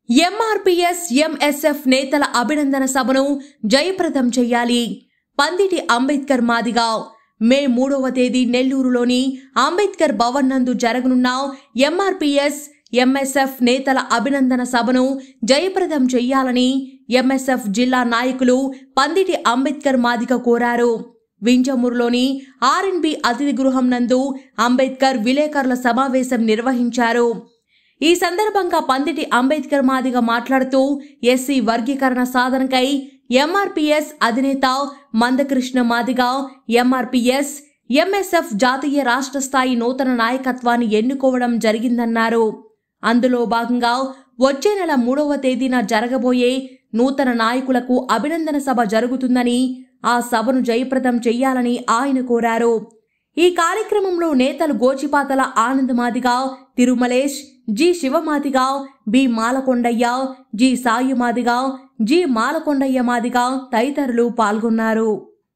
MRPS MSF నేతల అభినందన సభను జయప్రదం చేయాలి పందిటి అంబేద్కర్ మాదిగా మే మూడవ తేదీ నెల్లూరులోని అంబేద్కర్ భవన్ నందు జరగనున్న ఎంఆర్పీఎస్ ఎంఎస్ఎఫ్ నేతల అభినందన సభను జయప్రదం చేయాలని ఎంఎస్ఎఫ్ జిల్లా నాయకులు పందిటి అంబేద్కర్ మాదిగ కోరారు వింజమూరులోని ఆర్ఎన్బి అతిథి గృహం నందు అంబేద్కర్ విలేకరుల సమావేశం నిర్వహించారు ఈ సందర్భంగా పందిటి అంబేద్కర్ మాదిగ మాట్లాడుతూ ఎస్సీ వర్గీకరణ సాధనకై ఎంఆర్పీఎస్ అధినేత మందకృష్ణ మాదిగ ఎంఆర్పీఎస్ ఎంఎస్ఎఫ్ జాతీయ రాష్ట్ర స్థాయి నూతన నాయకత్వాన్ని ఎన్నుకోవడం జరిగిందన్నారు అందులో భాగంగా వచ్చే నెల మూడవ తేదీన జరగబోయే నూతన నాయకులకు అభినందన సభ జరుగుతుందని ఆ సభను జయప్రదం చేయాలని ఆయన కోరారు ఈ కార్యక్రమంలో నేతలు Gochipatala Ananda Madiga Tirumalesh G Siva Madiga B Malakondaiah G Sayu Madiga G Malakondaiah Madiga తదితరులు పాల్గొన్నారు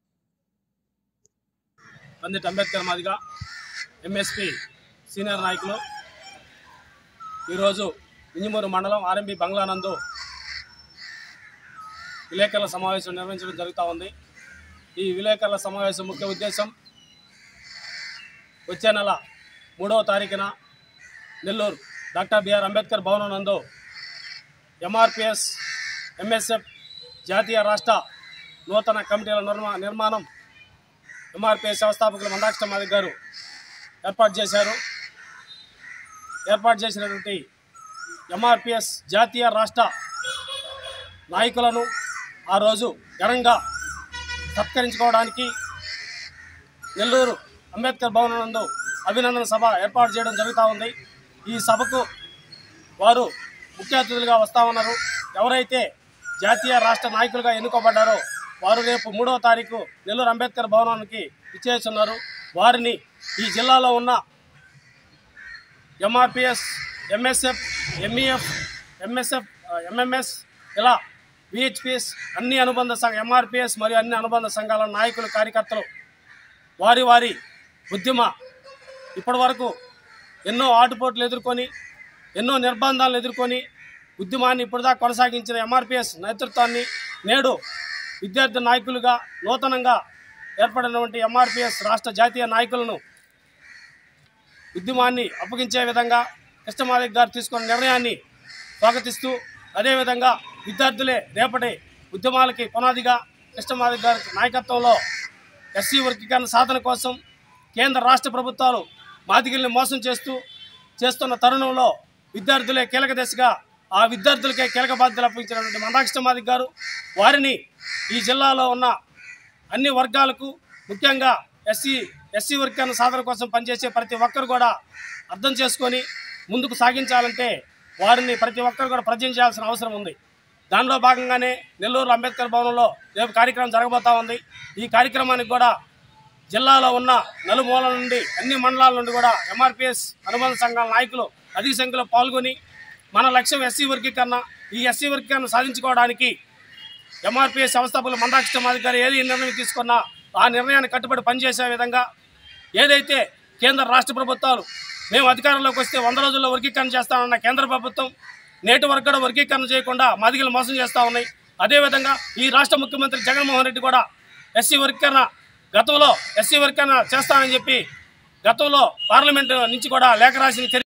పందిట్ అంబేద్కర్ మాదిగా ఎంఎస్పి సీనియర్ నాయకులు ఈరోజు ఇంజమూరు మండలం ఆర్ఎంబి బంగ్లా నందు విలేకరుల సమావేశం నిర్వహించడం జరుగుతూ ఉంది ఈ విలేకరుల సమావేశం ముఖ్య ఉద్దేశం వచ్చే నెల మూడవ తారీఖున నెల్లూరు డాక్టర్ బిఆర్ అంబేద్కర్ భవనం నందు ఎంఆర్పిఎస్ ఎంఎస్ఎఫ్ జాతీయ రాష్ట్ర నూతన కమిటీల నిర్మా నిర్మాణం ఎంఆర్పిఎస్ వ్యవస్థాపకులు మందాక్ష మాదిక్ గారు ఏర్పాటు చేశారు ఏర్పాటు చేసినటువంటి ఎంఆర్పిఎస్ జాతీయ రాష్ట్ర నాయకులను ఆ రోజు ఘనంగా సత్కరించుకోవడానికి నెల్లూరు అంబేద్కర్ భవనం నందు అభినందన సభ ఏర్పాటు చేయడం జరుగుతూ ఉంది ఈ సభకు వారు ముఖ్య అతిథులుగా వస్తూ ఉన్నారు ఎవరైతే జాతీయ రాష్ట్ర నాయకులుగా ఎన్నుకోబడ్డారో వారు రేపు మూడవ తారీఖు నెల్లూరు అంబేద్కర్ భవనానికి ఇచ్చేస్తున్నారు వారిని ఈ జిల్లాలో ఉన్న MRPS MSF MEF MSF MMS ఇలా విహెచ్పిఎస్ అన్ని అనుబంధ సంఘ ఎంఆర్పిఎస్ మరియు అన్ని అనుబంధ సంఘాల నాయకులు కార్యకర్తలు వారి వారి ఉద్యమ ఇప్పటి వరకు ఎన్నో ఆటుపోట్లు ఎదుర్కొని ఎన్నో నిర్బంధాలను ఎదుర్కొని ఉద్యమాన్ని ఇప్పటిదాకా కొనసాగించిన ఎంఆర్పిఎస్ నేతృత్వాన్ని నేడు విద్యార్థి నాయకులుగా నూతనంగా ఏర్పడినటువంటి ఎంఆర్పిఎస్ రాష్ట్ర జాతీయ నాయకులను ఉద్యమాన్ని అప్పగించే విధంగా కృష్ణమాదిక్ గారు తీసుకున్న నిర్ణయాన్ని స్వాగతిస్తూ అదేవిధంగా విద్యార్థులే రేపటి ఉద్యమాలకి పునాదిగా కృష్ణమాదిక్ గారి నాయకత్వంలో ఎస్సీ వర్గీకరణ సాధన కోసం కేంద్ర రాష్ట్ర ప్రభుత్వాలు మాదిగల్ని మోసం చేస్తూ చేస్తున్న తరుణంలో విద్యార్థులే కీలక దశగా ఆ విద్యార్థులకే కీలక బాధ్యతలు అప్పగించినటువంటి మందాకృష్ణ మాదిక్ గారు వారిని ఈ జిల్లాలో ఉన్న అన్ని వర్గాలకు ముఖ్యంగా ఎస్సీ ఎస్సీ వర్గీకరణ సాధన కోసం పనిచేసే ప్రతి ఒక్కరు కూడా అర్థం చేసుకొని ముందుకు సాగించాలంటే వారిని ప్రతి ఒక్కరు కూడా ప్రజెంట్ చేయాల్సిన అవసరం ఉంది దానిలో భాగంగానే నెల్లూరు అంబేద్కర్ భవనంలో రేపు కార్యక్రమం జరగబోతా ఉంది ఈ కార్యక్రమానికి కూడా జిల్లాలో ఉన్న నలుమూలల నుండి అన్ని మండలాల నుండి కూడా ఎంఆర్పిఎస్ అనుబంధ సంఘాల నాయకులు అధిక సంఖ్యలో పాల్గొని మన లక్ష్యం ఎస్సీ వర్గీకరణ ఈ ఎస్సీ వర్గీకరణ సాధించుకోవడానికి ఎంఆర్పిఎస్ వ్యవస్థాపకులు మందాకృష్ణ మాదిక్ గారు ఏది నిర్ణయం తీసుకున్నా ఆ నిర్ణయాన్ని కట్టుబడి పనిచేసే విధంగా ఏదైతే కేంద్ర రాష్ట్ర ప్రభుత్వాలు మేము అధికారంలోకి వస్తే వంద రోజుల్లో వర్గీకరణ చేస్తామన్న కేంద్ర ప్రభుత్వం నేటి వరకు కూడా వర్గీకరణ చేయకుండా మాదిగలు మోసం చేస్తూ ఉన్నాయి అదేవిధంగా ఈ రాష్ట్ర ముఖ్యమంత్రి జగన్మోహన్ రెడ్డి కూడా ఎస్సీ వర్గీకరణ గతంలో ఎస్సీ వర్గీకరణ చేస్తానని చెప్పి గతంలో పార్లమెంటు నుంచి కూడా లేఖ రాసిన చరిత్ర